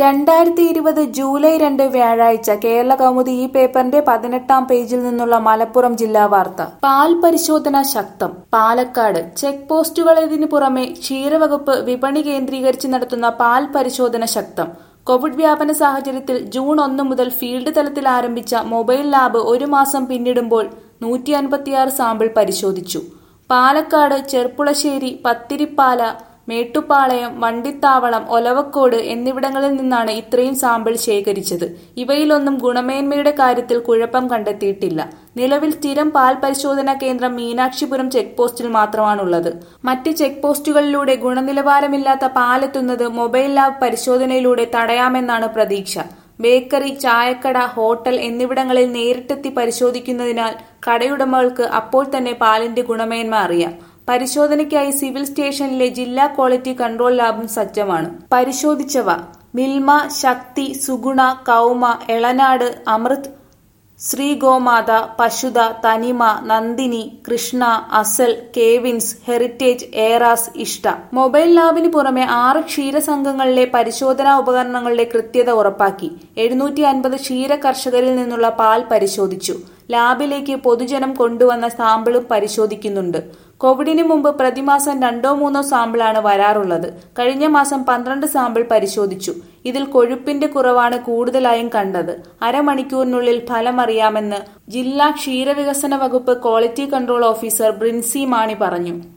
രണ്ടായിരത്തി ഇരുപത് ജൂലൈ രണ്ട് വ്യാഴാഴ്ച കേരള കൗമുദി ഈ പേപ്പറിന്റെ പതിനെട്ടാം പേജിൽ നിന്നുള്ള മലപ്പുറം ജില്ലാ വാർത്ത പാൽ പരിശോധന ശക്തം പാലക്കാട് ചെക്ക് പോസ്റ്റുകളതിനു പുറമെ ക്ഷീരവകുപ്പ് വിപണി കേന്ദ്രീകരിച്ച് നടത്തുന്ന പാൽ പരിശോധന ശക്തം കോവിഡ് വ്യാപന സാഹചര്യത്തിൽ ജൂൺ ഒന്ന് മുതൽ ഫീൽഡ് തലത്തിൽ ആരംഭിച്ച മൊബൈൽ ലാബ് ഒരു മാസം പിന്നിടുമ്പോൾ നൂറ്റി അൻപത്തിയാറ് സാമ്പിൾ പരിശോധിച്ചു പാലക്കാട് ചെർപ്പുളശ്ശേരി പത്തിരിപ്പാല മേട്ടുപ്പാളയം വണ്ടിത്താവളം ഒലവക്കോട് എന്നിവിടങ്ങളിൽ നിന്നാണ് ഇത്രയും സാമ്പിൾ ശേഖരിച്ചത് ഇവയിലൊന്നും ഗുണമേന്മയുടെ കാര്യത്തിൽ കുഴപ്പം കണ്ടെത്തിയിട്ടില്ല നിലവിൽ സ്ഥിരം പാൽ പരിശോധനാ കേന്ദ്രം മീനാക്ഷിപുരം ചെക്ക് പോസ്റ്റിൽ മാത്രമാണുള്ളത് മറ്റ് ചെക്ക് പോസ്റ്റുകളിലൂടെ ഗുണനിലവാരമില്ലാത്ത പാലെത്തുന്നത് മൊബൈൽ ലാബ് പരിശോധനയിലൂടെ തടയാമെന്നാണ് പ്രതീക്ഷ ബേക്കറി ചായക്കട ഹോട്ടൽ എന്നിവിടങ്ങളിൽ നേരിട്ടെത്തി പരിശോധിക്കുന്നതിനാൽ കടയുടമകൾക്ക് അപ്പോൾ തന്നെ പാലിന്റെ ഗുണമേന്മ അറിയാം പരിശോധനയ്ക്കായി സിവിൽ സ്റ്റേഷനിലെ ജില്ലാ ക്വാളിറ്റി കൺട്രോൾ ലാബും സജ്ജമാണ് പരിശോധിച്ചവ മിൽമ ശക്തി സുഗുണ കൗമ എളനാട് അമൃത് ശ്രീഗോമാത പശുത തനിമ നന്ദിനി കൃഷ്ണ അസൽ കേവിൻസ് ഹെറിറ്റേജ് ഏറാസ് ഇഷ്ട മൊബൈൽ ലാബിന് പുറമെ ആറ് ക്ഷീരസംഘങ്ങളിലെ പരിശോധനാ ഉപകരണങ്ങളുടെ കൃത്യത ഉറപ്പാക്കി എഴുന്നൂറ്റി അൻപത് ക്ഷീര കർഷകരിൽ നിന്നുള്ള പാൽ പരിശോധിച്ചു ലാബിലേക്ക് പൊതുജനം കൊണ്ടുവന്ന സാമ്പിളും പരിശോധിക്കുന്നുണ്ട് കോവിഡിന് മുമ്പ് പ്രതിമാസം രണ്ടോ മൂന്നോ സാമ്പിളാണ് വരാറുള്ളത് കഴിഞ്ഞ മാസം പന്ത്രണ്ട് സാമ്പിൾ പരിശോധിച്ചു ഇതിൽ കൊഴുപ്പിന്റെ കുറവാണ് കൂടുതലായും കണ്ടത് അരമണിക്കൂറിനുള്ളിൽ ഫലമറിയാമെന്ന് ജില്ലാ ക്ഷീരവികസന വകുപ്പ് quality control officer Brinsy Mani പറഞ്ഞു